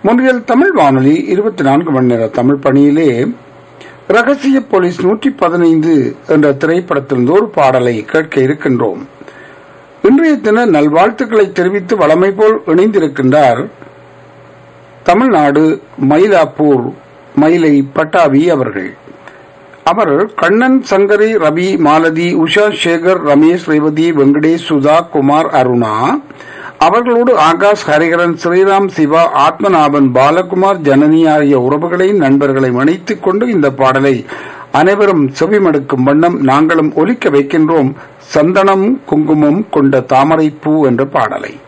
முன்றியல் தமிழ் வானொலி இருபத்தி நான்கு மணி நேர தமிழ் பணியிலே ரகசிய போலீஸ் நூற்றி பதினைந்து என்ற திரைப்படத்திலிருந்து ஒரு பாடலை கேட்க இருக்கின்றோம் இன்றைய தின நல்வாழ்த்துக்களை தெரிவித்து வளமை போல் இணைந்திருக்கின்றார் தமிழ்நாடு மயிலாப்பூர் மயிலை பட்டாபி அவர்கள் அவர் கண்ணன் சங்கரி ரவி மாலதி உஷா சேகர் ரமேஷ் ரேவதி வெங்கடேஷ் சுதா குமார் அருணா அவர்களோடு ஆகாஷ் ஹரிகரன் ஸ்ரீராம் சிவா ஆத்மநாபன் பாலகுமார் ஜனனி ஆகிய உறவுகளை நண்பர்களை இணைத்துக் கொண்டு இந்த பாடலை அனைவரும் செவிமடுக்கும் வண்ணம் நாங்களும் ஒலிக்க வைக்கின்றோம் சந்தனம் குங்குமம் கொண்ட தாமரைப்பூ என்ற பாடலை